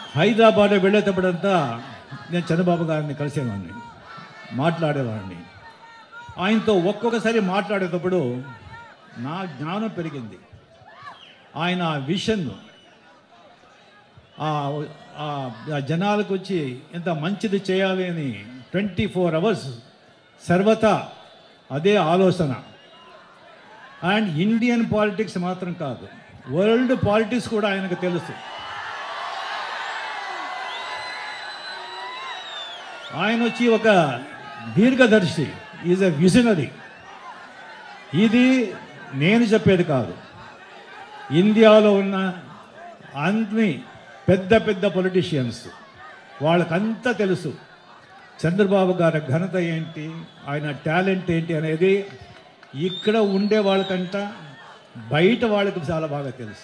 హైదరాబాద్ వెళ్ళేటప్పుడంతా నేను చంద్రబాబు గారిని కలిసేవాడిని మాట్లాడేవాడిని ఆయనతో ఒక్కొక్కసారి మాట్లాడేటప్పుడు నా జ్ఞానం పెరిగింది ఆయన విషన్ ఆ ఆ జనాలకు వచ్చి ఎంత మంచిది చేయాలి అని ట్వంటీ ఫోర్ అవర్స్ సర్వతా అదే ఆలోచన అండ్ ఇండియన్ పాలిటిక్స్ మాత్రం కాదు వరల్డ్ పాలిటిక్స్ కూడా ఆయనకు తెలుసు ఆయన వచ్చి ఒక దీర్ఘదర్శి ఈజ్ ఎ విజనరీ ఇది నేను చెప్పేది కాదు ఇండియాలో ఉన్న అన్ని పెద్ద పెద్ద పొలిటీషియన్స్ వాళ్ళకంతా తెలుసు చంద్రబాబు గారి ఘనత ఏంటి ఆయన టాలెంట్ ఏంటి అనేది ఇక్కడ ఉండే వాళ్ళకంట బయట వాళ్ళకి చాలా బాగా తెలుసు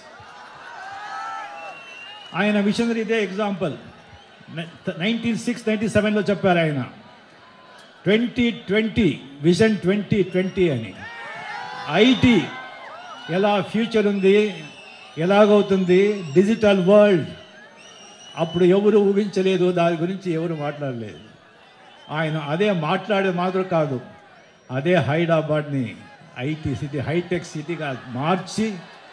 ఆయన విషనరీ ఇదే ఎగ్జాంపుల్ నైన్టీన్ సిక్స్ నైన్టీ సెవెన్లో చెప్పారు ఆయన twenty twenty vision twenty twenty అని ఐటీ ఎలా ఫ్యూచర్ ఉంది ఎలాగవుతుంది డిజిటల్ వరల్డ్ అప్పుడు ఎవరు ఊహించలేదు దాని గురించి ఎవరు మాట్లాడలేదు ఆయన అదే మాట్లాడే మాత్రం కాదు అదే హైదరాబాద్ని ఐటీ సిటీ హైటెక్ సిటీగా మార్చి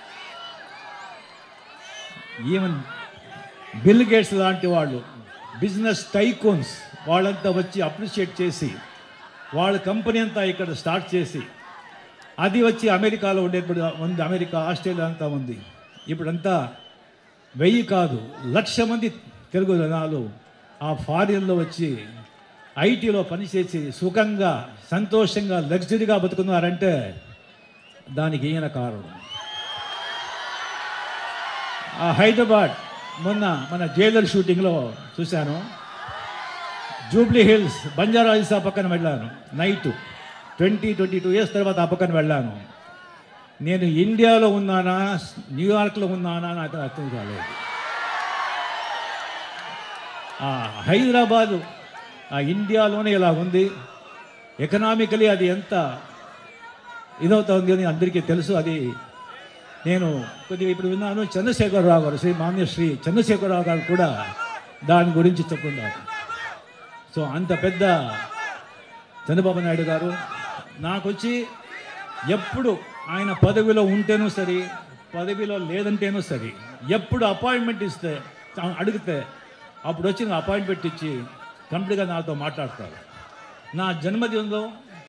ఈవెన్ బిల్ గేట్స్ లాంటి వాళ్ళు బిజినెస్ టైకోన్స్ వాళ్ళంతా వచ్చి అప్రిషియేట్ చేసి వాళ్ళ కంపెనీ అంతా ఇక్కడ స్టార్ట్ చేసి అది వచ్చి అమెరికాలో ఉండేప్పుడు ఉంది అమెరికా ఆస్ట్రేలియా అంతా ఉంది ఇప్పుడంతా వెయ్యి కాదు లక్ష మంది తెలుగు జనాలు ఆ ఫారిన్లో వచ్చి ఐటీలో పనిచేసి సుఖంగా సంతోషంగా లగ్జరీగా బతుకున్నారంటే దానికి ఈయన కారణం ఆ హైదరాబాద్ మొన్న మన జైలర్ షూటింగ్లో చూశాను జూబ్లీ హిల్స్ బంజారా హిల్స్ ఆ పక్కన వెళ్ళాను night twenty twenty two years తర్వాత ఆ పక్కన వెళ్ళాను నేను ఇండియాలో ఉన్నానా న్యూయార్క్లో ఉన్నానా నాకు అర్థం కాలేదు ఆ హైదరాబాదు ఆ ఇండియాలోనే ఇలా ఉంది ఎకనామికలీ అది ఎంత ఇదవుతుంది అని అందరికీ తెలుసు అది నేను కొద్దిగా ఇప్పుడు విన్నాను చంద్రశేఖరరావు గారు శ్రీ మాన్య శ్రీ చంద్రశేఖరరావు గారు కూడా దాని గురించి చెప్పున్నారు సో అంత పెద్ద చంద్రబాబు నాయుడు గారు నాకు వచ్చి ఎప్పుడు ఆయన పదవిలో ఉంటేనూ సరే పదవిలో లేదంటేనూ సరే ఎప్పుడు అపాయింట్మెంట్ ఇస్తే తా- అడిగితే అప్పుడు వచ్చి నా అపాయింట్మెంట్ ఇచ్చి కంప్లీట్గా నాతో మాట్లాడతారు నా జన్మదినంలో